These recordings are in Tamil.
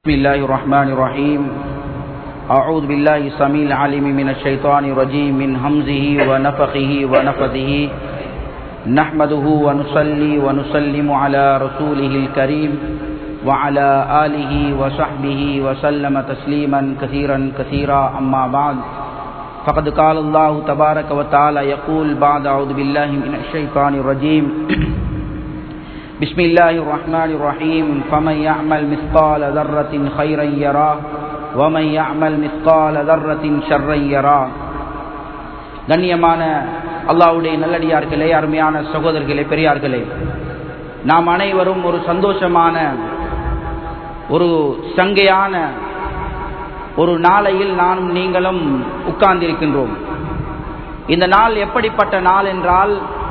بسم الله الرحمن الرحيم أعوذ بالله السميع العليم من الشيطان الرجيم من همزه ونفخه ونفثه نحمده ونصلي ونسلم على رسوله الكريم وعلى آله وصحبه وسلم تسليما كثيرا كثيرا أما بعد فقد قال الله تبارك وتعالى يقول بعد أعوذ بالله من الشيطان الرجيم بسم الله الرحمن الرحيم فمن يعمل مثقال ذرة خيرا يراه ومن يعمل مثقال ذرة شرا يراه கண்ணியமான அல்லாவுடைய நல்லடியார்களே அருமையான சகோதரர்களே பெரியார்களே நாம் அனைவரும் ஒரு சந்தோஷமான ஒரு சங்கையான ஒரு நாளையில் நானும் நீங்களும் உட்கார்ந்திருக்கின்றோம் இந்த நாள் எப்படிப்பட்ட நாள் என்றால்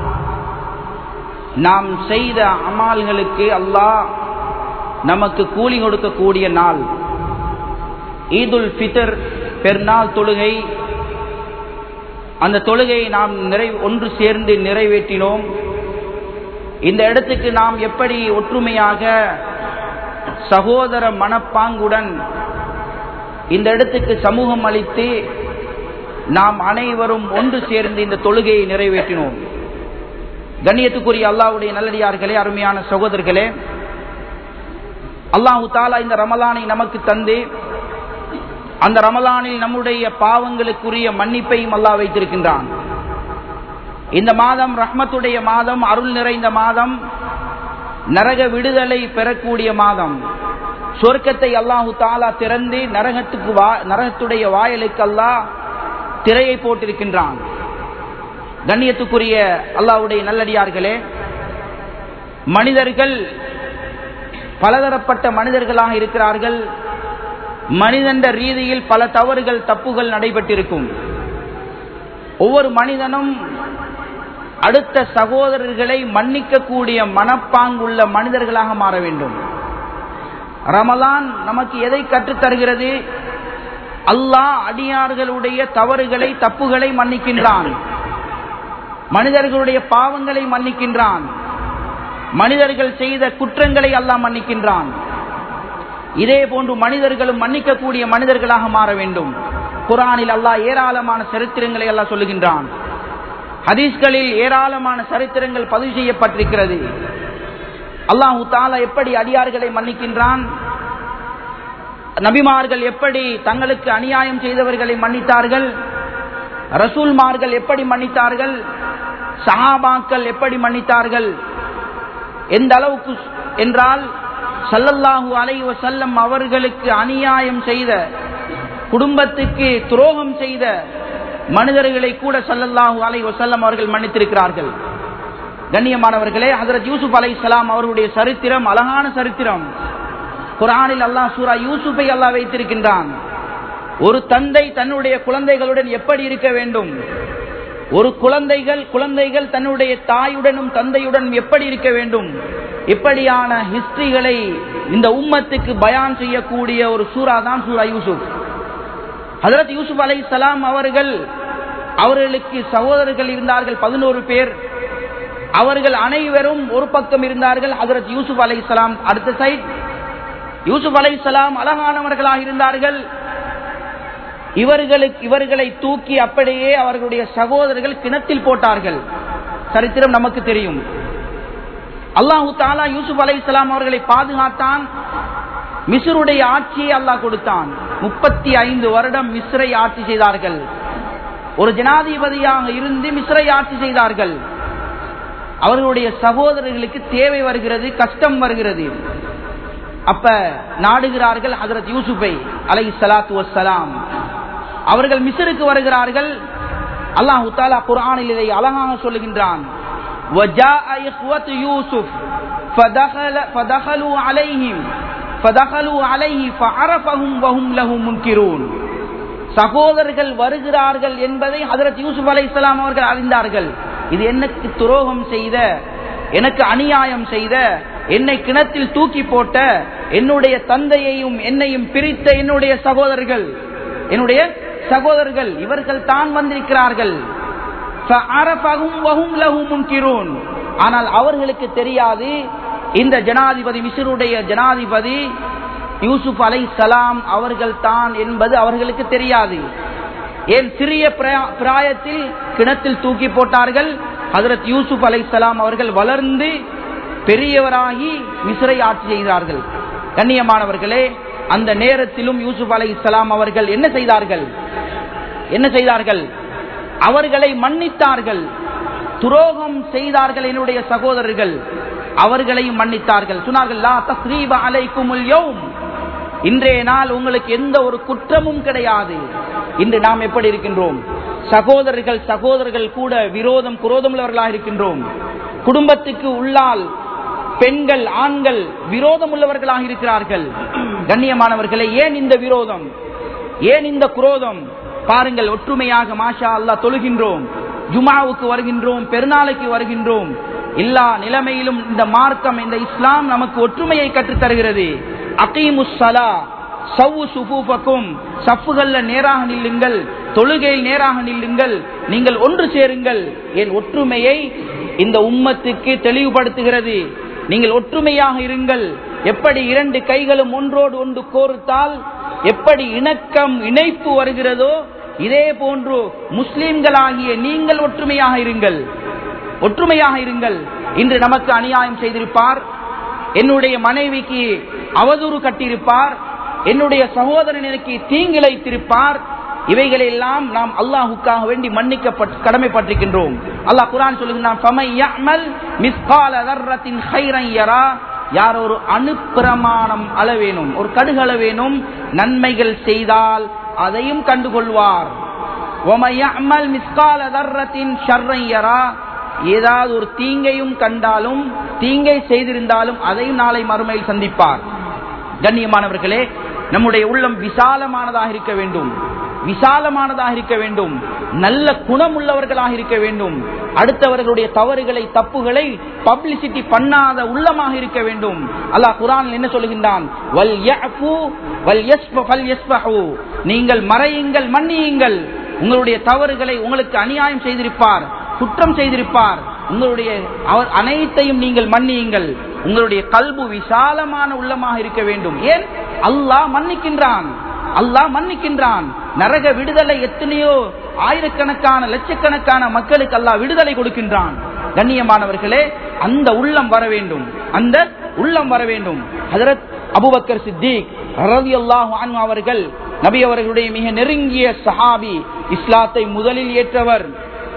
நாம் செய்த அமால்களுக்கு அல்லாஹ் நமக்கு கூலி கொடுக்கக்கூடிய நாள் ஈதுல் ஃபித்தர் பெருநாள் தொழுகை அந்த தொழுகையை நாம் நிறை ஒன்று சேர்ந்து நிறைவேற்றினோம் இந்த இடத்துக்கு நாம் எப்படி ஒற்றுமையாக சகோதர மனப்பாங்குடன் இந்த இடத்துக்கு சமூகம் அளித்து நாம் அனைவரும் ஒன்று சேர்ந்து இந்த தொழுகையை நிறைவேற்றினோம் கண்ணியத்துக்குரிய அல்லாவுடைய நல்லடியார்களே அருமையான சகோதரர்களே அல்லாஹு தாலா இந்த ரமலானை நமக்கு தந்து அந்த ரமலானில் நம்முடைய பாவங்களுக்குரிய மன்னிப்பையும் அல்லாஹ் வைத்திருக்கின்றான் இந்த மாதம் ரஹ்மத்துடைய மாதம் அருள் நிறைந்த மாதம் நரக விடுதலை பெறக்கூடிய மாதம் சொர்க்கத்தை அல்லாஹு தாலா திறந்து நரகத்துக்கு நரகத்துடைய வாயலுக்கு அல்லாஹ் திரையை போட்டிருக்கின்றான் கண்ணியத்துக்குரிய அல்லாவுடைய நல்லடியார்களே மனிதர்கள் பலதரப்பட்ட மனிதர்களாக இருக்கிறார்கள் மனிதன்ற ரீதியில் பல தவறுகள் தப்புகள் நடைபெற்றிருக்கும் ஒவ்வொரு மனிதனும் அடுத்த சகோதரர்களை மன்னிக்கக்கூடிய மனப்பாங்குள்ள மனிதர்களாக மாற வேண்டும் ரமலான் நமக்கு எதை கற்றுத்தருகிறது அல்லாஹ் அடியார்களுடைய தவறுகளை தப்புகளை மன்னிக்கின்றான் மனிதர்களுடைய பாவங்களை மன்னிக்கின்றான் மனிதர்கள் செய்த குற்றங்களை அல்லாஹ் மன்னிக்கின்றான் இதே போன்று மனிதர்களும் மன்னிக்கக்கூடிய மனிதர்களாக மாற வேண்டும் குரானில் அல்லாஹ் ஏராளமான சரித்திரங்களை எல்லாம் சொல்லுகின்றான் ஹதீஸ்களில் ஏராளமான சரித்திரங்கள் பதிவு செய்யப்பட்டிருக்கிறது அல்லாஹு தாலா எப்படி அடியார்களை மன்னிக்கின்றான் நபிமார்கள் எப்படி தங்களுக்கு அநியாயம் செய்தவர்களை மன்னித்தார்கள் ரசூல்மார்கள் எப்படி மன்னித்தார்கள் சஹாபாக்கள் எப்படி மன்னித்தார்கள் எந்த அளவுக்கு என்றால் சல்லல்லாஹு அலை வசல்லம் அவர்களுக்கு அநியாயம் செய்த குடும்பத்துக்கு துரோகம் செய்த மனிதர்களை கூட சல்லல்லாஹு அலை வசல்லம் அவர்கள் மன்னித்திருக்கிறார்கள் கண்ணியமானவர்களே ஹசரத் யூசுப் அலை சலாம் அவர்களுடைய சரித்திரம் அழகான சரித்திரம் குரானில் அல்லாஹ் சூரா யூசுஃபை அல்லாஹ் வைத்திருக்கின்றான் ஒரு தந்தை தன்னுடைய குழந்தைகளுடன் எப்படி இருக்க வேண்டும் ஒரு குழந்தைகள் குழந்தைகள் தன்னுடைய தாயுடனும் தந்தையுடன் எப்படி இருக்க வேண்டும் இப்படியான ஹிஸ்டரிகளை இந்த உம்மத்துக்கு பயான் செய்யக்கூடிய ஒரு சூறா தான் சூரா யூசுப் ஹசரத் யூசுப் அலை சலாம் அவர்கள் அவர்களுக்கு சகோதரர்கள் இருந்தார்கள் பதினோரு பேர் அவர்கள் அனைவரும் ஒரு பக்கம் இருந்தார்கள் ஹசரத் யூசுப் அலை சலாம் அடுத்த சைட் யூசுப் அலை சலாம் அழகானவர்களாக இருந்தார்கள் இவர்களுக்கு இவர்களை தூக்கி அப்படியே அவர்களுடைய சகோதரர்கள் கிணத்தில் போட்டார்கள் சரித்திரம் நமக்கு தெரியும் அல்லாஹு தாலா யூசுப் அலை இஸ்லாம் அவர்களை பாதுகாத்தான் மிஸ்ருடைய ஆட்சியை அல்லாஹ் கொடுத்தான் முப்பத்தி ஐந்து வருடம் மிஸ்ரை ஆட்சி செய்தார்கள் ஒரு ஜனாதிபதியாக இருந்து மிஸ்ரை ஆட்சி செய்தார்கள் அவர்களுடைய சகோதரர்களுக்கு தேவை வருகிறது கஷ்டம் வருகிறது அப்ப நாடுகிறார்கள் ஹசரத் யூசுஃபை அலை சலாத்து வசலாம் அவர்கள் மிசருக்கு வருகிறார்கள் அல்லாஹு தாலா குரானில் இதை அழகாக சொல்லுகின்றான் யூசுப் فدخلوا عليهم فدخلوا عليه فعرفهم وهم له منكرون சகோதரர்கள் வருகிறார்கள் என்பதை ஹதரத் யூசுப் அலை இஸ்லாம் அவர்கள் அறிந்தார்கள் இது எனக்கு துரோகம் செய்த எனக்கு அநியாயம் செய்த என்னை கிணத்தில் தூக்கி போட்ட என்னுடைய தந்தையையும் என்னையும் பிரித்த என்னுடைய சகோதரர்கள் என்னுடைய சகோதரர்கள் இவர்கள் தான் வந்திருக்கிறார்கள் ஆனால் அவர்களுக்கு தெரியாது இந்த ஜனாதிபதி மிஸ்ருடைய ஜனாதிபதி யூசுப் அலை சலாம் அவர்கள் தான் என்பது அவர்களுக்கு தெரியாது ஏன் சிறிய பிரா- பிராயத்தில் கிணத்தில் தூக்கி போட்டார்கள் ஹதரத் யூசுப் அலை சலாம் அவர்கள் வளர்ந்து பெரியவராகி மிஸ்ரை ஆட்சி செய்தார்கள் கண்ணியமானவர்களே அந்த நேரத்திலும் யூசுப் அலை சலாம் அவர்கள் என்ன செய்தார்கள் என்ன செய்தார்கள் அவர்களை மன்னித்தார்கள் துரோகம் செய்தார்கள் என்னுடைய சகோதரர்கள் அவர்களையும் மன்னித்தார்கள் சொன்னார்கள் லா தஸ்ரீப அலைக்குமுல் யௌம் இன்றைய நாள் உங்களுக்கு எந்த ஒரு குற்றமும் கிடையாது இன்று நாம் எப்படி இருக்கின்றோம் சகோதரர்கள் சகோதரர்கள் கூட விரோதம் குரோதம் உள்ளவர்களாக இருக்கின்றோம் குடும்பத்துக்கு உள்ளால் பெண்கள் ஆண்கள் விரோதம் உள்ளவர்களாக இருக்கிறார்கள் கண்ணியமானவர்களே ஏன் இந்த விரோதம் ஏன் இந்த குரோதம் பாருங்கள் ஒற்றுமையாக மாஷா அல்லாஹ் தொழுகின்றோம் ஜுமாவுக்கு வருகின்றோம் பெருநாளைக்கு வருகின்றோம் எல்லா நிலைமையிலும் இந்த மார்க்கம் இந்த இஸ்லாம் நமக்கு ஒற்றுமையை கற்றுத் தருகிறது அகீமுஸ்ஸலா சவ்வு சுஃபூஃபக்கும் சஃப்புகள்ல நேராக நில்லுங்கள் தொழுகையில் நேராக நில்லுங்கள் நீங்கள் ஒன்று சேருங்கள் என் ஒற்றுமையை இந்த உம்மத்துக்கு தெளிவுபடுத்துகிறது நீங்கள் ஒற்றுமையாக இருங்கள் எப்படி இரண்டு கைகளும் ஒன்றோடு ஒன்று கோர்த்தால் எப்படி இணக்கம் இணைப்பு வருகிறதோ இதே போன்று முஸ்லிம்களாகிய நீங்கள் ஒற்றுமையாக இருங்கள் ஒற்றுமையாக இருங்கள் இன்று நமக்கு அநியாயம் செய்திருப்பார் என்னுடைய மனைவிக்கு அவதூறு கட்டியிருப்பார் என்னுடைய சகோதரனுக்கு தீங்கிழைத்திருப்பார் இவைகளெல்லாம் நாம் அல்லாஹுக்காக வேண்டி மன்னிக்கப்பட்டு கடமைப்பட்டிருக்கின்றோம் அல்லாஹ் குரான் சொல்லுகிறான் "ஃபமன் யஅமல் மிஸ்கால தர்ரத்தின் கைரன் யரா" யார் ஒரு அணுப்பிரமாணம் அளவேனும் ஒரு கடுகளவேனும் நன்மைகள் செய்தால் அதையும் கண்டுகொள்வார் "வமன் யஅமல் மிஸ்கால தர்ரத்தின் ஷர்ரன் யரா" ஏதாவது ஒரு தீங்கையும் கண்டாலும் தீங்கை செய்திருந்தாலும் அதையும் நாளை மறுமையில் சந்திப்பார் கண்ணியமானவர்களே நம்முடைய உள்ளம் விசாலமானதாக இருக்க வேண்டும் விசாலமானதாக இருக்க வேண்டும் நல்ல குணம் உள்ளவர்களாக இருக்க வேண்டும் அடுத்தவர்களுடைய தவறுகளை தப்புகளை பப்ளிசிட்டி பண்ணாத உள்ளமாக இருக்க வேண்டும் அல்லாஹ் குரான் என்ன சொல்லுகின்றான் "வல் யஅஃபு வல் யஸ்ஃப- ஃபல் யஸ்ஃபஹு." நீங்கள் மறையுங்கள் மன்னியுங்கள் உங்களுடைய தவறுகளை உங்களுக்கு அநியாயம் செய்திருப்பார் குற்றம் செய்திருப்பார் உங்களுடைய அவர் அனைத்தையும் நீங்கள் மன்னியுங்கள் உங்களுடைய கல்பு விசாலமான உள்ளமாக இருக்க வேண்டும் ஏன் அல்லாஹ் மன்னிக்கின்றான் அல்லாஹ் மன்னிக்கின்றான் நரக விடுதலை எத்தனையோ ஆயிரக்கணக்கான லட்சக்கணக்கான மக்களுக்கு அல்லாஹ் விடுதலை கொடுக்கின்றான் கண்ணியமானவர்களே அந்த உள்ளம் வர வேண்டும் அந்த உள்ளம் வர வேண்டும் ஹஜரத் அபுபக்கர் சித்திக் ரலியல்லாஹு அன்ஹு அவர்கள் நபி அவர்களுடைய மிக நெருங்கிய சஹாபி இஸ்லாத்தை முதலில் ஏற்றவர்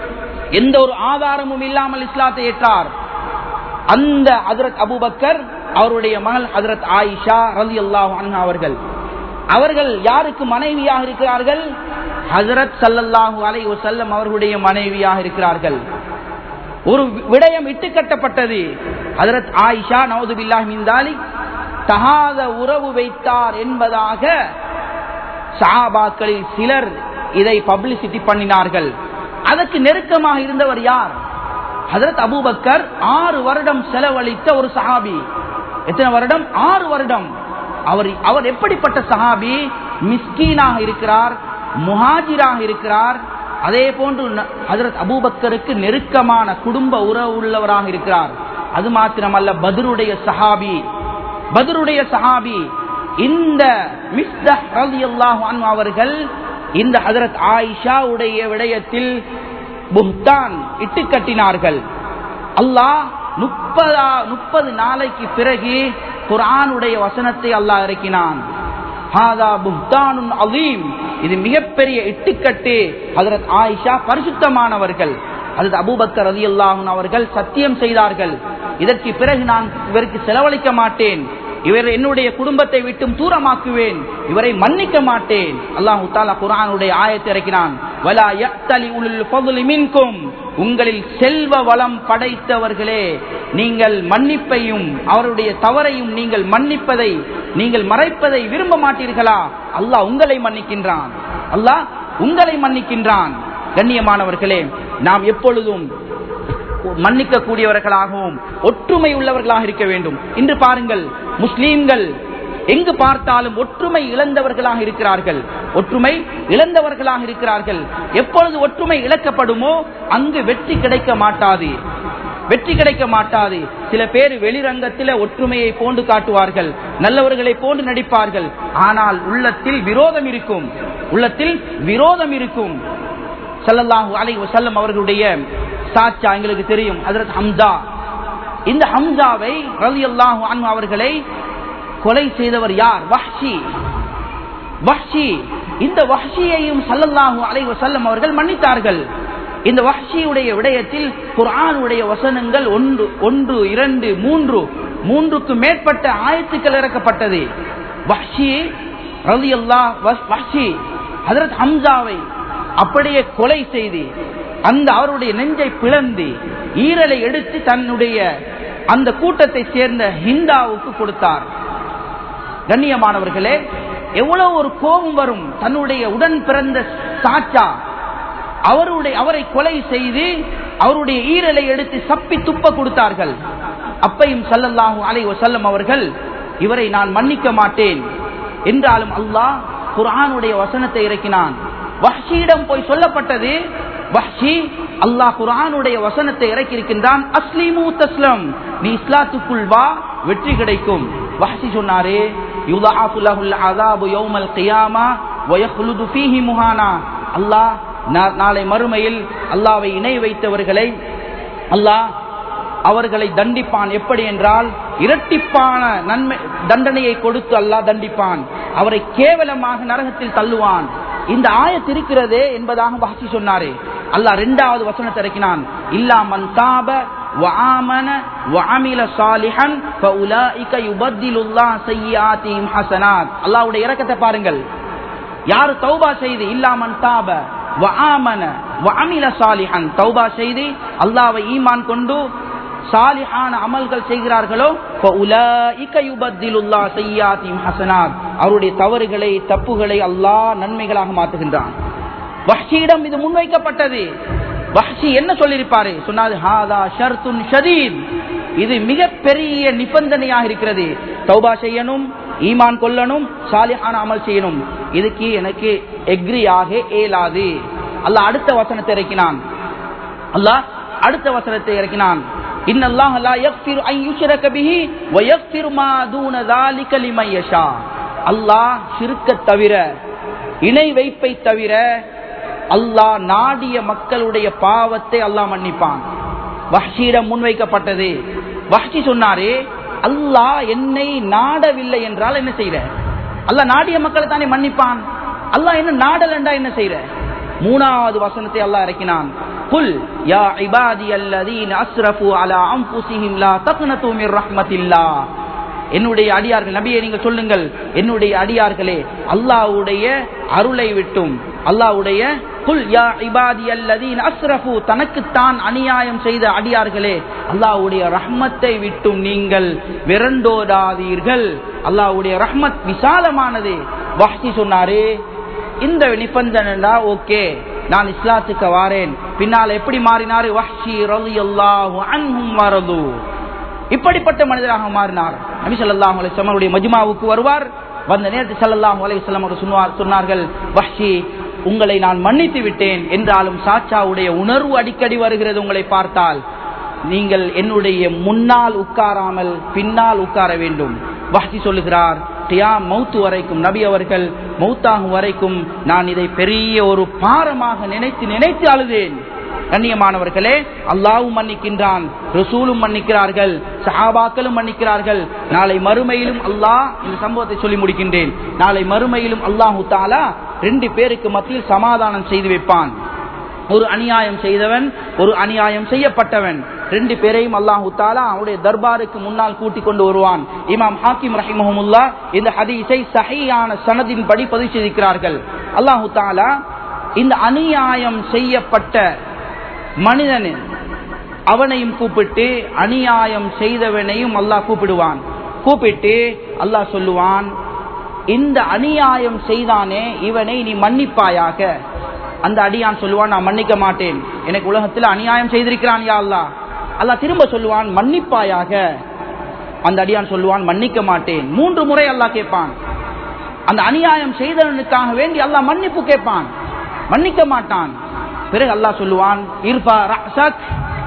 எந்த ஒரு ஆதாரமும் இல்லாமல் இஸ்லாத்தை ஏற்றார் அந்த ஹதரத் அபுபக்கர் அவருடைய மகள் ஹதரத் ஆயிஷா ரலி அல்லாஹு அவர்கள் அவர்கள் யாருக்கு மனைவியாக இருக்கிறார்கள் ஹசரத் சல்லல்லாஹு அலை வசல்லம் அவர்களுடைய மனைவியாக இருக்கிறார்கள் ஒரு விடயம் இட்டுக்கட்டப்பட்டது ஹதரத் ஆயிஷா நவது பில்லாஹ் மிந்தாலி தகாத உறவு வைத்தார் என்பதாக சஹாபாக்களில் சிலர் இதை பப்ளிசிட்டி பண்ணினார்கள் அதற்கு நெருக்கமாக இருந்தவர் யார் ஹதரத் அபூபக்கர் ஆறு வருடம் செலவழித்த ஒரு சஹாபி எத்தனை வருடம் ஆறு வருடம் அவர் அவர் எப்படிப்பட்ட சஹாபி மிஸ்கீனாக இருக்கிறார் முஹாஜிராக இருக்கிறார் அதே போன்று ந- ஹஜரத் அபூபக்கருக்கு நெருக்கமான குடும்ப உறவு உள்ளவராக இருக்கிறார் அது மாத்திரமல்ல பத்ருடைய சஹாபி பத்ருடைய சஹாபி இந்த மிஸ்தஹ் ரலியல்லாஹு அன்ஹு அவர்கள் இந்த ஹஜரத் ஆயிஷாவுடைய விடயத்தில் புஹ்தான் இட்டு கட்டினார்கள் அல்லாஹ் முப்பதா முப்பது நாளைக்கு பிறகு குர்ஆனுடைய வசனத்தை அல்லாஹ் இறக்கினான் ஹாதா புஹ்தானுன் அலீம் இது மிகப்பெரிய இட்டுக்கட்டு ஹஜரத் ஆயிஷா பரிசுத்தமானவர்கள் ஹஜரத் அபூபக்கர் ரலியல்லாஹு அன்ஹு அவர்கள் சத்தியம் செய்தார்கள் இதற்கு பிறகு நான் இவருக்கு செலவழிக்க மாட்டேன் இவர் என்னுடைய குடும்பத்தை விட்டும் தூரமாக்குவேன் இவரை மன்னிக்க மாட்டேன் அல்லாஹு தாலா குர்ஆனுடைய ஆயத்தை இறக்கினான் வலா யக்தலி உலுல் ஃபضل மின்கும் உங்களில் செல்வ வளம் படைத்தவர்களே நீங்கள் மன்னிப்பையும் அவருடைய தவறையும் நீங்கள் மன்னிப்பதை நீங்கள் மறைப்பதை விரும்ப மாட்டீர்களா அல்லாஹ் உங்களை மன்னிக்கின்றான் அல்லாஹ் உங்களை மன்னிக்கின்றான் கண்ணியமானவர்களே நாம் எப்பொழுதும் மன்னிக்க கூடியவர்களாகவும் ஒற்றுமை உள்ளவர்களாக இருக்க வேண்டும் இன்று பாருங்கள் முஸ்லீம்கள் எங்கு பார்த்தாலும் ஒற்றுமை இழந்தவர்களாக இருக்கிறார்கள் ஒற்றுமை இழந்தவர்களாக இருக்கிறார்கள் எப்பொழுது ஒற்றுமை இழக்கப்படுமோ அங்கு வெற்றி கிடைக்க மாட்டாது வெற்றி கிடைக்க மாட்டாது சில பேர் வெளிரங்கத்தில் ஒற்றுமையை போன்று காட்டுவார்கள் நல்லவர்களை போன்று நடிப்பார்கள் ஆனால் உள்ளத்தில் விரோதம் இருக்கும் உள்ளத்தில் விரோதம் இருக்கும் சல்லல்லாஹு அலைஹி வஸல்லம் அவர்களுடைய சாச்சா எங்களுக்கு தெரியும் ஹஜரத் ஹம்சா இந்த ஹம்சாவை ரலியல்லாஹு அன்ஹு அவர்களை கொலை செய்தவர் யார் வஹ்ஷி வஹ்ஷி இந்த வஹ்ஷியையும் சல்லல்லாஹு அலைஹி வஸல்லம் அவர்கள் மன்னித்தார்கள் இந்த வஹ்ஷியுடைய விடயத்தில் குர்ஆனுடைய வசனங்கள் ஒன்று ஒன்று இரண்டு மூன்று மூன்றுக்கு மேற்பட்ட ஆயத்துக்கள் இறக்கப்பட்டது வஹ்ஷி ரலியல்லாஹ் வஹ்ஷி ஹஜரத் ஹம்சாவை அப்படியே கொலை செய்து அந்த அவருடைய நெஞ்சை பிளந்து ஈரலை எடுத்து தன்னுடைய அந்த கூட்டத்தை சேர்ந்த ஹிந்தாவுக்கு கொடுத்தார் கண்ணியமானவர்களே எவ்வளவு ஒரு கோபம் வரும் தன்னுடைய உடன் பிறந்த சாச்சா அவருடைய அவரை கொலை செய்து அவருடைய ஈரலை எடுத்து சப்பி துப்ப கொடுத்தார்கள் அப்பையும் சல்லல்லாஹு அலை வசல்லம் அவர்கள் இவரை நான் மன்னிக்க மாட்டேன் என்றாலும் அல்லாஹ் குர்ஆனுடைய வசனத்தை இறக்கினான் வஹ்ஷியிடம் போய் சொல்லப்பட்டது வஹ்ஷி அல்லாஹ் குர்ஆனுடைய வசனத்தை இறக்கி இருக்கின்றான் அஸ்லிமு தஸ்லம் நீ இஸ்லாத்துக்குள் வா வெற்றி கிடைக்கும் வஹ்ஷி சொன்னாரே யுதாஃபு லஹுல் அஸாபு யௌமல் கியாமா வ யஹ்லுது ஃபீஹி முஹானா அல்லாஹ் நாளை மறுமையில் அல்லாவை இணை வைத்தவர்களை அல்லாஹ் அவர்களை தண்டிப்பான் எப்படி என்றால் இரட்டிப்பான நன்மை தண்டனையை கொடுத்து அல்லாஹ் தண்டிப்பான் அவரை கேவலமாக நரகத்தில் தள்ளுவான் இந்த ஆயத் இருக்கிறதே என்பதாக பாசி சொன்னாரே அல்லாஹ் இரண்டாவது வசனத்தை இறக்கினான் இல்லா மன் தாப وآمن وعمل صالحا فأولئك يبدل الله سيئاتهم حسنات அல்லாஹ்வுடைய இரக்கத்தை பாருங்கள் யார் தௌபா செய்து இல்லாமன் தாப வஆமன வஅமில சாலிஹன் தௌபா செய்து அல்லாஹ்வை ஈமான் கொண்டு சாலிஹான அமல்கள் செய்கிறார்களோ ஃபஉலாயிக யுபத்திலுல்லாஹ் சய்யாத்திஹிம் ஹஸனாத் அவருடைய தவறுகளை தப்புகளை அல்லாஹ் நன்மைகளாக மாற்றுகின்றான் வஹ்ஷியிடம் இது முன்வைக்கப்பட்டது வஹ்ஷி என்ன சொல்லியிருப்பாரு சொன்னாது ஹாதா ஷர்துன் ஷதீத் இது மிகப்பெரிய நிபந்தனையாக இருக்கிறது தௌபா செய்யணும் ஈமான் கொள்ளணும் சாலிஹான அமல் செய்யணும் இதுக்கு எனக்கு எக்ரியாக இயலாது அல்லாஹ் அடுத்த வசனத்தை இறக்கினான் அல்லாஹ் அடுத்த வசனத்தை இறக்கினான் இன்னல்லாஹ் லா யக்ஃபிரு அன் யுஷ்ரக பிஹி வ யக்ஃபிரு மா தூன ذلك لمن يشاء அல்லாஹ் ஷிர்க்க தவிர இணை வைப்பை தவிர அல்லாஹ் நாடிய மக்களுடைய பாவத்தை அல்லாஹ் மன்னிப்பான் வஹ்ஷியிடம் முன்வைக்கப்பட்டது வஹ்ஷி சொன்னாரே அல்லாஹ் என்னை நாடவில்லை என்றால் என்ன செய்யற அல்லாஹ் நாடிய மக்களை தானே மன்னிப்பான் அல்லாஹ் என்ன நாடலண்டா என்ன செய்யற மூணாவது வசனத்தை அல்லாஹ் இறக்கினான் குல் யா இபாதி அல்லதீன் அஸ்ரஃபு அலா அன்ஃபுஸிஹிம் லா தக்னது மிர் ரஹ்மத்தில்லாஹ் என்னுடைய அடியார்கள் நபியை நீங்க சொல்லுங்கள் என்னுடைய அடியார்களே அல்லாஹ்வுடைய அருளை விட்டும் அல்லாஹ்வுடைய குல் யா இபாதி அல்லதீன் அஸ்ரஃபு தனக்குத்தான் அநியாயம் செய்த அடியார்களே அல்லாஹ்வுடைய ரஹ்மத்தை விட்டும் நீங்கள் விரண்டோடாதீர்கள் அல்லாஹ்வுடைய ரஹ்மத் விசாலமானது வஹ்சி சொன்னாரே இந்த நிபந்தனா ஓகே நான் இஸ்லாத்துக்கு வாரேன் பின்னால் எப்படி மாறினாரு வஹ்ஷி ரலியல்லாஹு அன்ஹும் வரது இப்படிப்பட்ட மனிதராக மாறினார் நபி ஸல்லல்லாஹு அலைஹி வஸல்லம் அவருடைய மஜ்மாவுக்கு வருவார் வந்த நேரத்தில் ஸல்லல்லாஹு அலைஹி வஸல்லம் அவர் சொன்னார் சொன்னார்கள் வஹ்ஷி உங்களை நான் மன்னித்து விட்டேன் என்றாலும் சாச்சாவுடைய உணர்வு அடிக்கடி வருகிறது உங்களை பார்த்தால் நீங்கள் என்னுடைய முன்னால் உட்காராமல் பின்னால் உட்கார வேண்டும் வஹ்ஷி சொல்லுகிறார் கியாம் மௌத்து வரைக்கும் நபி அவர்கள் மௌத்தாகும் வரைக்கும் நான் இதை பெரிய ஒரு பாரமாக நினைத்து நினைத்து அழுதேன் கண்ணியமானவர்களே அல்லாவும் மன்னிக்கின்றான் ரசூலும் மன்னிக்கிறார்கள் சஹாபாக்களும் மன்னிக்கிறார்கள் நாளை மறுமையிலும் அல்லாஹ் இந்த சம்பவத்தை சொல்லி முடிக்கின்றேன் நாளை மறுமையிலும் அல்லாஹு தாலா ரெண்டு பேருக்கு மத்தியில் சமாதானம் செய்து வைப்பான் ஒரு அநியாயம் செய்தவன் ஒரு அநியாயம் செய்யப்பட்டவன் ரெண்டு பேரையும் அல்லாஹு தாலா அவருடைய தர்பாருக்கு முன்னால் கூட்டிக் கொண்டு வருவான் இமாம் ஹாக்கிம் ரஹிமஹமுல்லா இந்த ஹதீஸை சஹியான சனதின் படி பதிவு செய்திருக்கிறார்கள் அல்லாஹு தாலா இந்த அநியாயம் செய்யப்பட்ட மனிதன் அவனையும் கூப்பிட்டு அநியாயம் செய்தவனையும் அல்லாஹ் கூப்பிடுவான் கூப்பிட்டு அல்லாஹ் சொல்லுவான் இந்த அநியாயம் செய்தானே இவனை நீ மன்னிப்பாயாக அந்த அடியான் சொல்லுவான் நான் மன்னிக்க மாட்டேன் எனக்கு உலகத்தில் அநியாயம் செய்திருக்கிறான் யா அல்லா அல்லாஹ் திரும்ப சொல்லுவான் மன்னிப்பாயாக அந்த அடியான் சொல்லுவான் மன்னிக்க மாட்டேன் மூன்று முறை அல்லாஹ் கேட்பான் அந்த அநியாயம் செய்தவனுக்காக வேண்டி அல்லாஹ் மன்னிப்பு கேட்பான் மன்னிக்க மாட்டான் பிறகு அல்லாஹ் சொல்லுவான் இர்பா ரஹ்சக்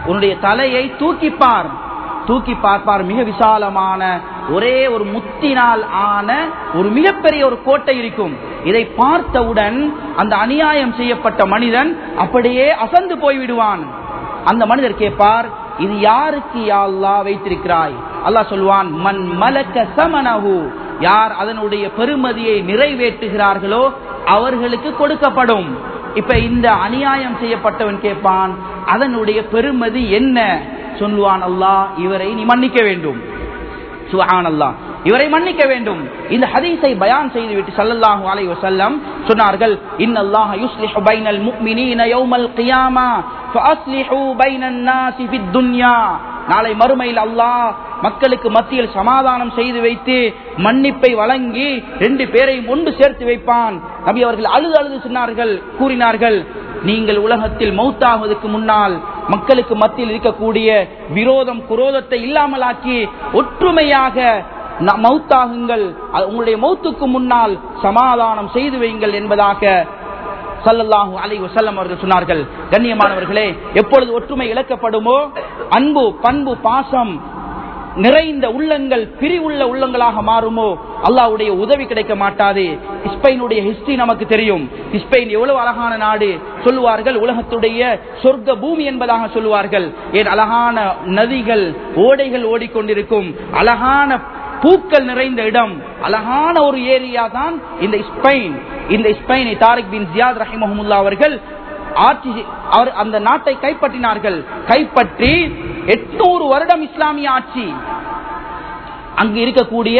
உன்னுடைய தலையை தூக்கிப்பார் தூக்கி பார்ப்பார் மிக விசாலமான ஒரே ஒரு முத்தினால் ஆன ஒரு மிகப்பெரிய ஒரு கோட்டை இருக்கும் இதை பார்த்தவுடன் அந்த அநியாயம் செய்யப்பட்ட மனிதன் அப்படியே அசந்து போய்விடுவான் அந்த மனிதர் கேட்பார் இது யாருக்கு யா அல்லாஹ் வைத்திருக்கிறாய் அல்லாஹ் சொல்வான் மன் மலக்க சமனஹு யார் அதனுடைய பெருமதியை நிறைவேற்றுகிறார்களோ அவர்களுக்கு கொடுக்கப்படும் இப்ப இந்த அநியாயம் செய்யப்பட்டவன் கேட்பான் அதனுடைய பெருமதி என்ன சொல்லுவான் அல்லாஹ் இவரை நீ மன்னிக்க வேண்டும் சுஹான் அல்லாஹ் இவரை மன்னிக்க வேண்டும் இந்த ஹதீஸை பயான் செய்துவிட்டு ஸல்லல்லாஹு அலைஹி வஸல்லம் சொன்னார்கள் இன்னல்லாஹ யுஸ்லிஹு பைனல் முஃமினீன யௌமல் கியாமா ஃபஅஸ்லிஹு பைனன் நாஸி ஃபித் துன்யா நாளை மறுமையில் அல்லாஹ் மக்களுக்கு மத்தியில் சமாதானம் செய்து வைத்து மன்னிப்பை வழங்கி ரெண்டு பேரையும் ஒன்று சேர்த்து வைப்பான் நபி அவர்கள் அழுது அழுது சொன்னார்கள் கூறினார்கள் நீங்கள் உலகத்தில் மௌத்தாகுவதற்கு முன்னால் மக்களுக்கு மத்தியில் இருக்கக்கூடிய விரோதம் குரோதத்தை இல்லாமலாக்கி ஒற்றுமையாக ந- மௌத்தாகுங்கள் அது உங்களுடைய மௌத்துக்கு முன்னால் சமாதானம் செய்து வையுங்கள் என்பதாக சல்லல்லாஹு அலைஹி வஸல்லம் அவர்கள் சொன்னார்கள் கண்ணியமானவர்களே எப்பொழுது ஒற்றுமை இழக்கப்படுமோ அன்பு பண்பு பாசம் நிறைந்த உள்ளங்கள் பிரிவுள்ள உள்ளங்களாக மாறுமோ அல்லாஹ்வுடைய உதவி கிடைக்க மாட்டாது ஸ்பெயினுடைய ஹிஸ்டரி நமக்கு தெரியும் ஸ்பெயின் எவ்வளவு அழகான நாடு சொல்லுவார்கள் உலகத்துடைய சொர்க்க பூமி என்பதாக சொல்லுவார்கள் ஏன் அழகான நதிகள் ஓடைகள் ஓடிக்கொண்டிருக்கும் அழகான பூக்கள் நிறைந்த இடம் அழகான ஒரு ஏரியா தான் இந்த ஸ்பெயின் இந்த ஸ்பெயினை தாரிக் பின் ஜியாத் ரஹிமஹமுல்லா அவர்கள் ஆட்சி அவர் அந்த நாட்டை கைப்பற்றினார்கள் கைப்பற்றி எட்நூறு வருடம் இஸ்லாமிய ஆட்சி அங்கு இருக்கக்கூடிய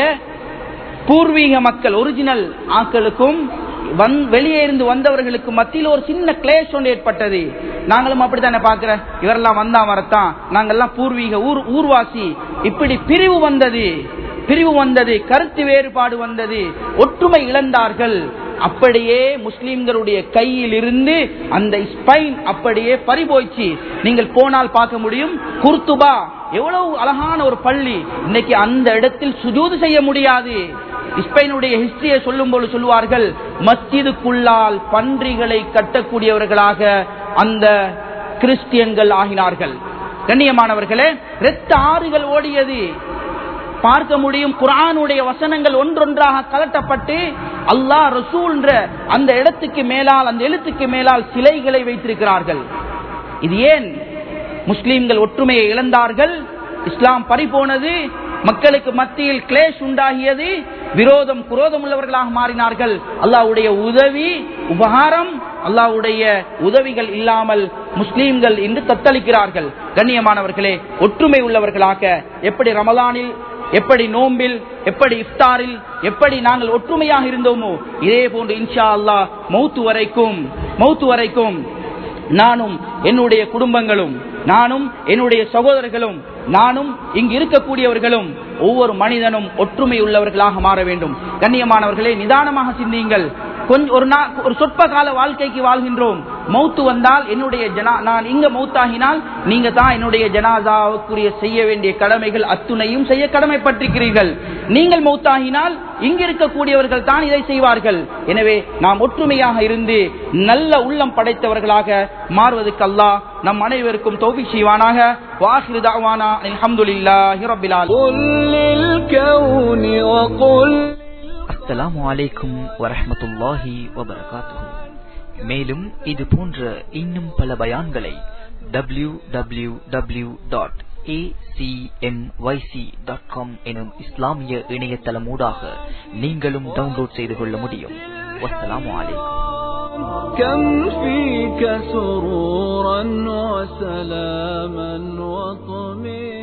பூர்வீக மக்கள் ஒரிஜினல் ஆக்களுக்கும் வந் வெளியே இருந்து வந்தவர்களுக்கு மத்தியில் ஒரு சின்ன கிளேஷ் ஒன்று ஏற்பட்டது நாங்களும் அப்படித்தானே பாக்குற இவரெல்லாம் வந்தா வரத்தான் நாங்கெல்லாம் பூர்வீக ஊர் ஊர்வாசி இப்படி பிரிவு வந்தது பிரிவு வந்தது கருத்து வேறுபாடு வந்தது ஒற்றுமை இழந்தார்கள் அப்படியே முஸ்லிம்களுடைய கையில் இருந்து அந்த ஸ்பைன் அப்படியே பறிபோய்ச்சு நீங்கள் போனால் பார்க்க முடியும் குர்துபா எவ்வளவு அழகான ஒரு பள்ளி இன்னைக்கு அந்த இடத்தில் சுஜூது செய்ய முடியாது ஸ்பெயினுடைய ஹிஸ்டரியை சொல்லும் போது சொல்லுவார்கள் மஸ்ஜிதுக்குள்ளால் பன்றிகளை கட்டக்கூடியவர்களாக அந்த கிறிஸ்டியன்கள் ஆகினார்கள் கண்ணியமானவர்களே இரத்த ஆறுகள் ஓடியது பார்க்க முடியும் குரானுடைய வசனங்கள் ஒன்றொன்றாக கலட்டப்பட்டு அல்லாஹ் ரசூல்ன்ற அந்த இடத்துக்கு மேலால் அந்த எழுத்துக்கு மேலால் சிலைகளை வைத்திருக்கிறார்கள் இது ஏன் முஸ்லிம்கள் ஒற்றுமையை இழந்தார்கள் இஸ்லாம் பறிபோனது மக்களுக்கு மத்தியில் கிளேஷ் உண்டாகியது விரோதம் குரோதம் உள்ளவர்களாக மாறினார்கள் அல்லாஹ்வுடைய உதவி உபகாரம் அல்லாஹ்வுடைய உதவிகள் இல்லாமல் முஸ்லீம்கள் இன்று தத்தளிக்கிறார்கள் கண்ணியமானவர்களே ஒற்றுமை உள்ளவர்களாக எப்படி ரமலானில் எப்படி நோம்பில் எப்படி இஃப்தாரில் எப்படி நாங்கள் ஒற்றுமையாக இருந்தோமோ இதே போன்று இன்ஷா அல்லாஹ் மௌத்து வரைக்கும் மௌத்து வரைக்கும் நானும் என்னுடைய குடும்பங்களும் நானும் என்னுடைய சகோதரர்களும் நானும் இங்கு இருக்கக்கூடியவர்களும் ஒவ்வொரு மனிதனும் ஒற்றுமை உள்ளவர்களாக மாற வேண்டும் கண்ணியமானவர்களே நிதானமாக சிந்தியுங்கள் கொஞ்சம் ஒரு நா- ஒரு சொற்ப கால வாழ்க்கைக்கு வாழ்கின்றோம் மௌத்து வந்தால் என்னுடைய ஜனா நான் இங்க மௌத்தாகினால் நீங்க தான் என்னுடைய ஜனாதாவுக்குரிய செய்ய வேண்டிய கடமைகள் அத்துணையும் செய்ய கடமைப்பட்டிருக்கிறீர்கள் நீங்கள் மௌத்தாகினால் இங்கு இருக்கக்கூடியவர்கள் தான் இதை செய்வார்கள் எனவே நாம் ஒற்றுமையாக இருந்து நல்ல உள்ளம் படைத்தவர்களாக மாறுவதற்கு அல்லாஹ் நம் அனைவருக்கும் தௌஃபீக் செய்வானாக வாஹிரு தாவானா அல்ஹம்துலில்லாஹி ரப்பில் ஆலமீன் قل للكون وقل அஸ்ஸலாமு அலைக்கும் வரஹ்மத்துல்லாஹி வபரகாத்துஹு மேலும் இது போன்ற இன்னும் பல பயான்களை W W W dot dot com எனும் இஸ்லாமிய இணையதளமூடாக நீங்களும் டவுன்லோட் செய்து கொள்ள முடியும் வஸ்ஸலாமு அலைக்கும் كم فيك سرورا وسلاما وطمئنا